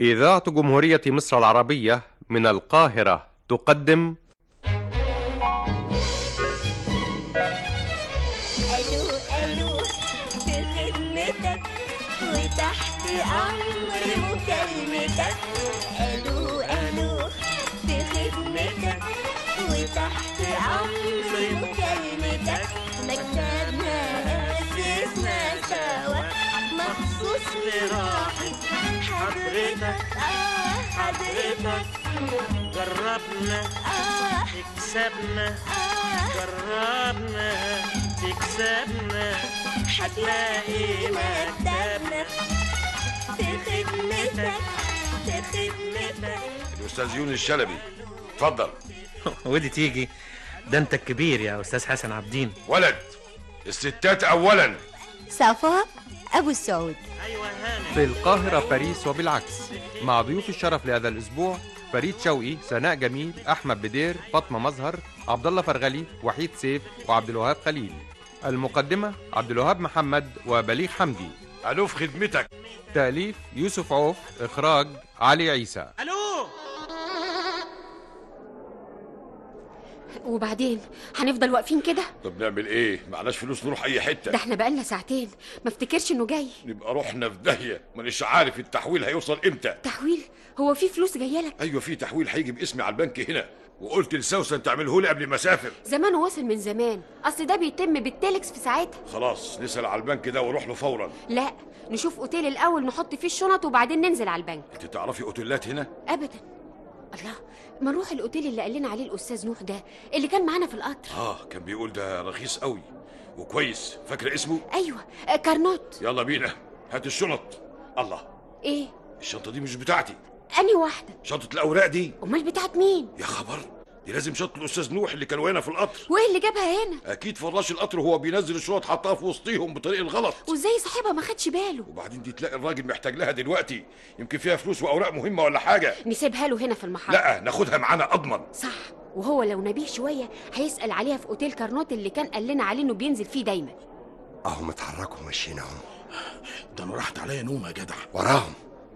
إذاعة جمهورية مصر العربية من القاهرة تقدم الو الو في خدمتك وتحت امر مكالمتك الو الو في خدمتك وتحت امر مكالمتك مكتبنا اسسنا سوا مخصوص لراحة حضرتك اه حضرتك جربنا اه تكسبنا اه جربنا تكسبنا هتلاقي مكتبنا في خدمتك في خدمتك الاستاذ يونس الشلبي اتفضل ودي تيجي ده انت الكبير يا استاذ حسن عبدين ولد الستات اولا صفاء ابو السعود ايوه هانم في القاهرة باريس وبالعكس مع ضيوف الشرف لهذا الأسبوع فريد شوقي سناء جميل أحمد بدير فاطمة مظهر عبد الله فرغلي وحيد سيف وعبد الوهاب خليل المقدمة عبد الوهاب محمد وبليغ حمدي الو في خدمتك تأليف يوسف عوف إخراج علي عيسى الو وبعدين هنفضل واقفين كده طب نعمل ايه معناش فلوس نروح اي ده حته احنا بقالنا ساعتين ما افتكرش انه جاي نبقى رحنا في داهيه مانيش عارف التحويل هيوصل امتى تحويل هو في فلوس جايه لك ايوه في تحويل هيجي باسمي على البنك هنا وقلت لسوسن تعمله لي قبل ما اسافر زمان وصل من زمان اصل ده بيتم بالتلكس في ساعتها خلاص نسال على البنك ده واروح له فورا لا نشوف اوتيل الاول نحط فيه الشنط وبعدين ننزل على البنك انت تعرفي اوتيلات هنا ابدا الله ما نروح الاوتيل اللي قال لنا عليه الاستاذ نوح ده اللي كان معانا في القطر اه كان بيقول ده رخيص قوي وكويس فاكره اسمه ايوه آه، كارنوت يلا بينا هات الشنط الله ايه الشنطه دي مش بتاعتي اني واحده شنطه الاوراق دي امال بتاعت مين يا خبر دي لازم شنطه الاستاذ نوح اللي كانوا هنا في القطر وايه اللي جابها هنا اكيد فراش القطر وهو بينزل الشنط حطها في وسطيهم بطريق الغلط وازاي صاحبها ما خدش باله وبعدين دي تلاقي الراجل محتاج لها دلوقتي يمكن فيها فلوس واوراق مهمه ولا حاجه نسيبها له هنا في المحطه لا ناخدها معانا اضمن صح وهو لو نبيه شويه هيسال عليها في اوتيل كارنوت اللي كان قال لنا عليه انه بينزل فيه دايما اهم اتحركوا ماشيين اهم ده انا راحت عليا نوم يا جدع وراهم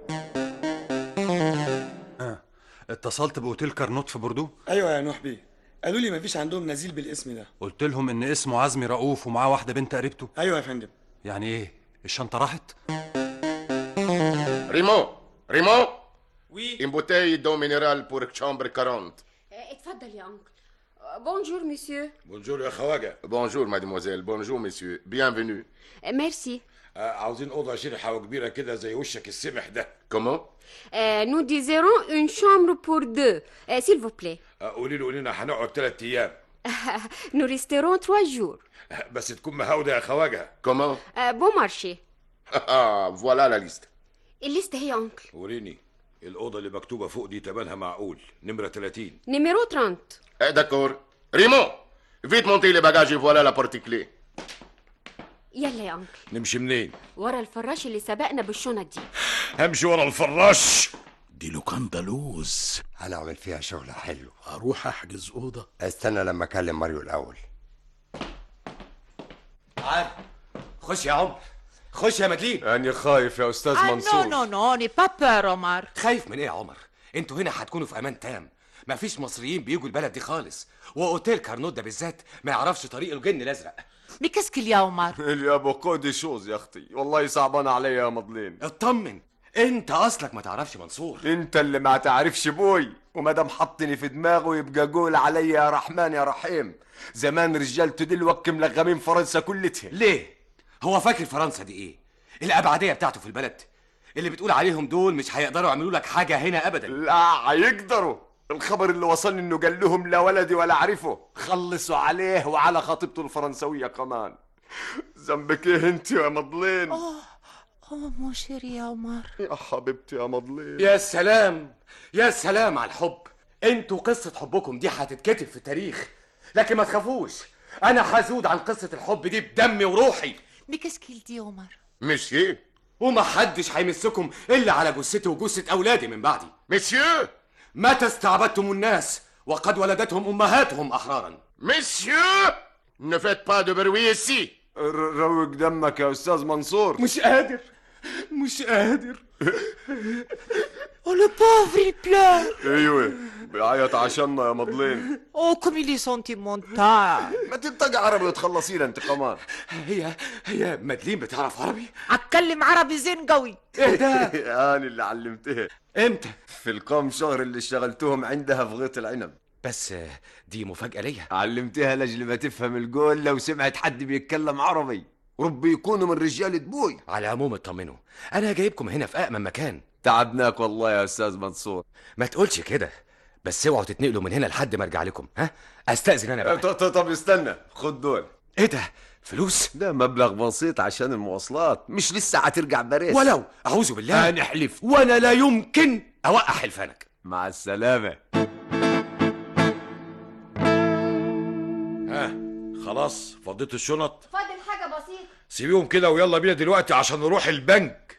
اتصلت باوتيل كارنوت في بوردو ايوه يا نوح بيه قالوا لي مفيش عندهم نزيل بالاسم ده قلت لهم ان اسمه عزمي رؤوف ومعاه واحده بنت قريبته ايوه يا فندم يعني ايه الشنطه راحت ريمون ريمون وي une bouteille d'eau minérale pour chambre 40 اتفضل يا انكل بونجور مسيو بونجور يا خواجه Bonjour mademoiselle, bonjour messieurs, bienvenue. ميرسي آه عاوزين اوضه شرحه وكبيره كده زي وشك السمح ده Comment نو ديزيرون اون شامبر بور دو سيل فو بلي آه قولي له اننا هنقعد ثلاث ايام نو ريستيرون توا جور آه بس تكون مهاوده يا خواجه Comment بون مارشي Ah, voilà la liste. الليست هي انكل وريني الاوضه اللي مكتوبه فوق دي تمنها معقول نمره 30 نيميرو 30 Eh, d'accord. Raymond, vite monter les bagages et voilà la porte clé. يلا يا انكل نمشي منين ورا الفراش اللي سبقنا بالشنط دي همشي ورا الفراش دي لوكاندا لوز هنعمل فيها شغل حلو اروح احجز اوضه استنى لما اكلم ماريو الاول تعال خش يا عمر خش يا مدلين اني خايف يا استاذ Ah non, non, non, n'aie pas peur, Omar. خايف من ايه يا عمر انتوا هنا هتكونوا في امان تام مفيش مصريين بيجوا البلد دي خالص واوتيل كارنوت ده بالذات ما يعرفش طريق الجن الازرق Mais qu'est-ce qu'il y a, Omar يا بوكو دي شوز يا اختي والله صعبان عليا يا مضلين اطمن انت اصلك ما تعرفش منصور انت اللي ما تعرفش بوي وما دام حطني في دماغه يبقى قول عليا يا رحمن يا رحيم زمان رجالته دي الوك ملغمين فرنسا كلتها ليه هو فاكر فرنسا دي ايه الابعديه بتاعته في البلد اللي بتقول عليهم دول مش هيقدروا يعملوا لك حاجه هنا ابدا لا هيقدروا الخبر اللي وصلني انه قال لهم لا ولدي ولا عرفه خلصوا عليه وعلى خطيبته الفرنسويه كمان ذنبك ايه انت يا مضلين Oh, mon chéri, Omar. يا حبيبتي يا مضلين يا سلام يا سلام على الحب انتوا قصة حبكم دي هتتكتب في التاريخ لكن ما تخافوش انا هزود عن قصة الحب دي بدمي وروحي Mais qu'est-ce qu'il dit, Omar Monsieur, ومحدش هيمسكم الا على جثتي وجثة اولادي من بعدي messieurs, متى استعبدتم الناس وقد ولدتهم امهاتهم احرارا messieurs, ne faites pas de bruit ici. ر- روق دمك يا استاذ منصور مش قادر مش قادر le pauvre, il pleure. ايوه بيعيط عشاننا يا مضلين Oh, comme il est sentimental. ما تنطق عربي وتخلصي لها انت كمان هي هي مدلين بتعرف عربي أتكلم عربي زين قوي. ايه ده انا اللي علمتها امتى في الكام شهر اللي اشتغلتهم عندها في غيط العنب بس آه، دي مفاجأة ليا علمتها لاجل ما تفهم القول لو سمعت حد بيتكلم عربي ربي يكونوا من رجال بوي على العموم اطمنوا انا جايبكم هنا في أأمن مكان تعبناك والله يا استاذ منصور ما تقولش كده بس اوعوا تتنقلوا من هنا لحد ما ارجع لكم ها استأذن انا بقى ط- ط- طب استنى خد دول ايه ده فلوس ده مبلغ بسيط عشان المواصلات مش لسه هترجع باريس ولو اعوذ بالله هنحلف وانا لا يمكن اوقع حلفانك مع السلامة ها خلاص فضيت الشنط فاضل حاجة بسيطة سيبيهم كده ويلا بينا دلوقتي عشان نروح البنك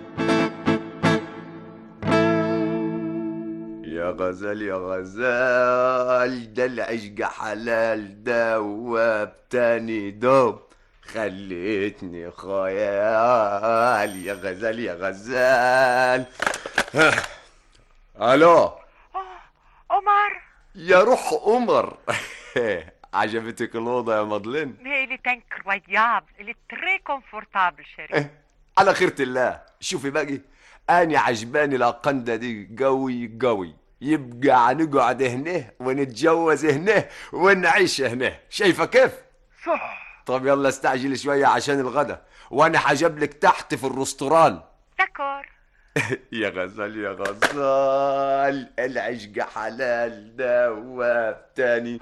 يا غزال يا غزال ده العشق حلال دوبتني دوب خليتني خيال يا غزال يا غزال ها. الو عمر يا روح عمر عجبتك الأوضة يا مضلين Mais il est incroyable. Il est très confortable, chérie. على خيرة الله شوفي باقي أنا عجباني الأقندة دي قوي قوي يبقى هنقعد هنا ونتجوز هنا ونعيش هنا شايفة كيف؟ صح طب يلا استعجل شوية عشان الغدا وأنا حجب لك تحت في الرستوران D'accord. يا غزال يا غزال العشق حلال دواب تاني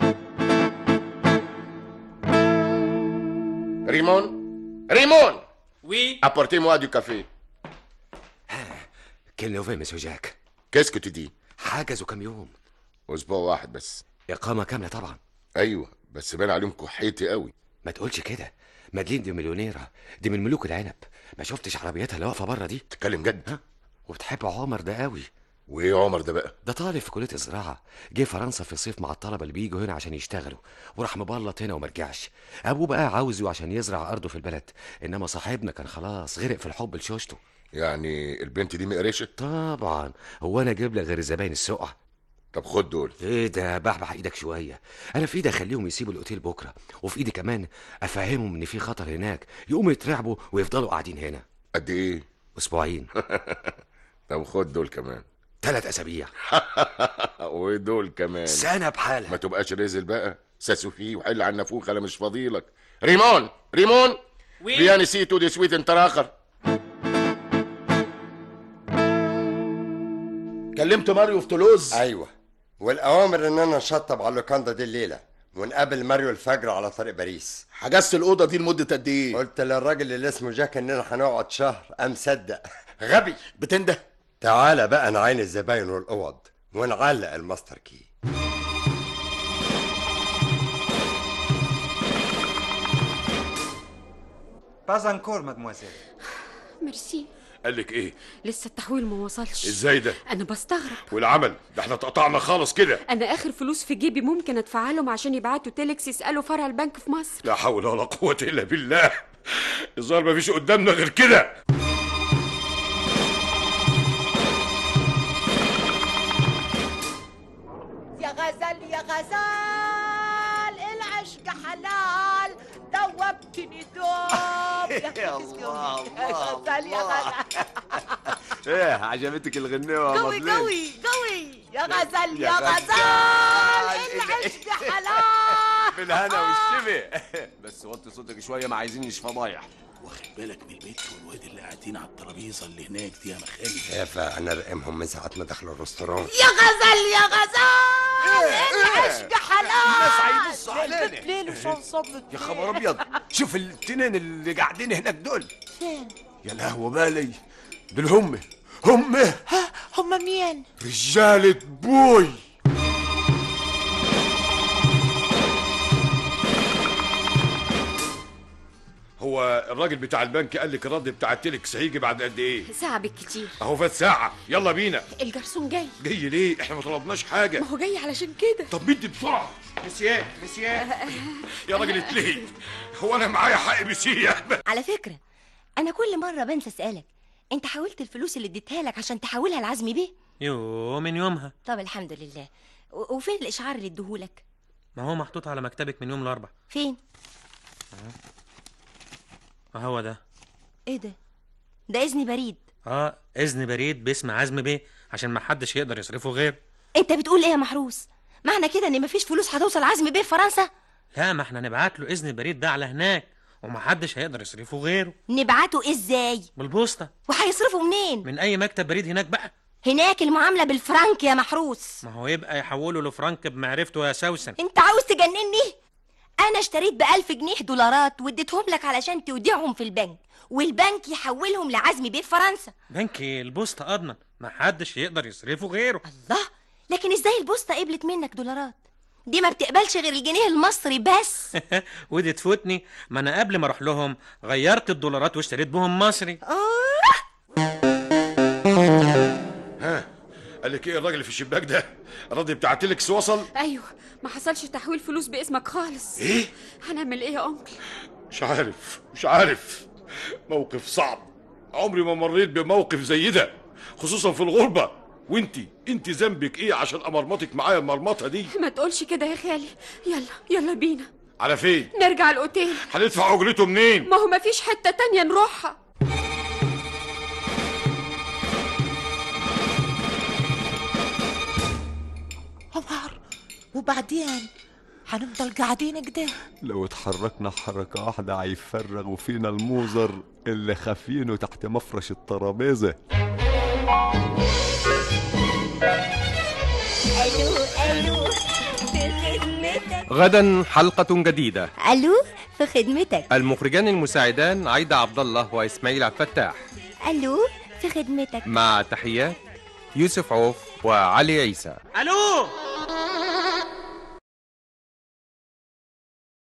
Rimon Rimon Oui Apportez-moi du café. كل نوفي مسيو جاك Qu'est-ce que tu dis حجزوا كام يوم أسبوع واحد بس إقامة كاملة طبعا أيوة بس باين عليهم كحيتي قوي ما تقولش كده مدلين دي مليونيرة دي من ملوك العنب ما شفتش عربياتها اللي واقفة بره دي تتكلم جد ها وبتحب عمر ده قوي وإيه عمر ده بقى ده طالب في كلية الزراعة جه فرنسا في الصيف مع الطلبة اللي بيجوا هنا عشان يشتغلوا وراح مبلط هنا ومرجعش أبوه بقى عاوزه عشان يزرع أرضه في البلد إنما صاحبنا كان خلاص غرق في الحب لشوشته يعني البنت دي مقرشة طبعا هو أنا أجيب لك غير الزباين السقع طب خد دول ايه ده بحبح ايدك شويه انا في ايدي اخليهم يسيبوا الاوتيل بكره وفي ايدي كمان افهمهم ان في خطر هناك يقوموا يترعبوا ويفضلوا قاعدين هنا قد إيه اسبوعين طب خد دول كمان ثلاث اسابيع ودول كمان سنه بحالها ما تبقاش رزل بقى ساسوفي وحل على النافوخ انا مش فاضيلك ريمون ريمون وي. فيان سيتو دي سويت انت اخر كلمت ماريو في تولوز ايوه والاوامر ان انا نشطب على اللوكاندا دي الليله ونقابل ماريو الفجر على طريق باريس حجزت الاوضه دي لمده قد ايه قلت للراجل اللي اسمه جاك اننا هنقعد شهر قام صدق غبي بتنده تعالى بقى نعين الزباين والاوض ونعلق الماستر كي Pas encore, mademoiselle. ميرسي قال لك ايه لسه التحويل ما وصلش ازاي ده انا بستغرب والعمل ده احنا اتقطعنا خالص كده انا اخر فلوس في جيبي ممكن ادفعها لهم عشان يبعتوا تيلكس يسالوا فرع البنك في مصر لا حول ولا قوة الا بالله الظاهر مفيش قدامنا غير كده يا غزال يا غزال العشق حلال دوبتني دوب يا الله يا غزال يا غزال ايه عجبتك الغنيوة يا قوي مضلين قوي قوي يا غزال يا يا غزال. غزال العشق حلال بالهنا والشفا بس وطي صوتك شوية ما عايزينش فضايح واخد بالك من البيت والواد اللي قاعدين على الترابيزه اللي هناك دي يا مخالي يا فانا رقمهم من ساعه ما دخلوا الرستوران يا غزال يا غزال العشق حلال الناس هيبصوا علينا. ليل وشنصب يا خبر ابيض شوف التنين اللي قاعدين هناك دول فين يا لهوي بالي دول هم هم ها هم مين رجالة بوي هو الراجل بتاع البنك قال لك الرد بتاع التلكس هيجي بعد قد ايه ساعة بالكتير اهو فات ساعة يلا بينا الجرسون جاي جاي ليه احنا ما طلبناش حاجة ما هو جاي علشان كده طب مدي بسرعة مسياه مسياه يا راجل اتلهي هو انا معايا حق مسياه على فكرة أنا كل مرة بنسى أسألك أنت حاولت الفلوس اللي اديتها لك عشان تحولها لعزمي بيه؟ يو من يومها طب الحمد لله و- وفين الاشعار اللي اديهولك ما هو محطوط على مكتبك من يوم الاربع فين هو ده ايه ده ده اذن بريد اه اذن بريد باسم عزم بيه عشان ما حدش يقدر يصرفه غير انت بتقول ايه يا محروس معنى كده ان مفيش فلوس هتوصل عزم بيه في فرنسا لا ما احنا نبعت له اذن بريد ده على هناك ومحدش هيقدر يصرفه غيره نبعته ازاي بالبوسطه وهيصرفوا منين من اي مكتب بريد هناك بقى هناك المعامله بالفرنك يا محروس ما هو يبقى يحوله لفرنك بمعرفته يا سوسن انت عاوز تجنني انا اشتريت بألف جنيه دولارات واديتهم لك علشان توديعهم في البنك والبنك يحولهم لعزمي بيه في فرنسا بنك البوسطه اضمن ما حدش يقدر يصرفه غيره الله لكن ازاي البوسطه قبلت منك دولارات دي ما بتقبلش غير الجنيه المصري بس ودي تفوتني ما انا قبل ما اروح لهم غيرت الدولارات واشتريت بهم مصري ها قال لك ايه الراجل اللي في الشباك ده الراضي بتاع تيلكس وصل ايوه ما حصلش تحويل فلوس باسمك خالص ايه هنعمل ايه يا انكل مش عارف مش عارف موقف صعب عمري ما مريت بموقف زي ده خصوصا في الغربة وانتي انتي ذنبك ايه عشان امرمطك معايا المرمطة دي ما تقولش كده يا خالي يلا يلا بينا على فين نرجع الاوتيل هندفع اجرته منين ما هو ما فيش حتة تانية نروحها عمر وبعدين هنفضل قاعدين كده لو اتحركنا حركة واحدة هيفرغوا فينا الموزر اللي خافينه تحت مفرش الترابيزة الو الو في خدمتك غدا حلقة جديدة الو في خدمتك المخرجان المساعدان عايدة عبد الله وإسماعيل عبد الفتاح الو في خدمتك مع تحيات يوسف عوف وعلي عيسى الو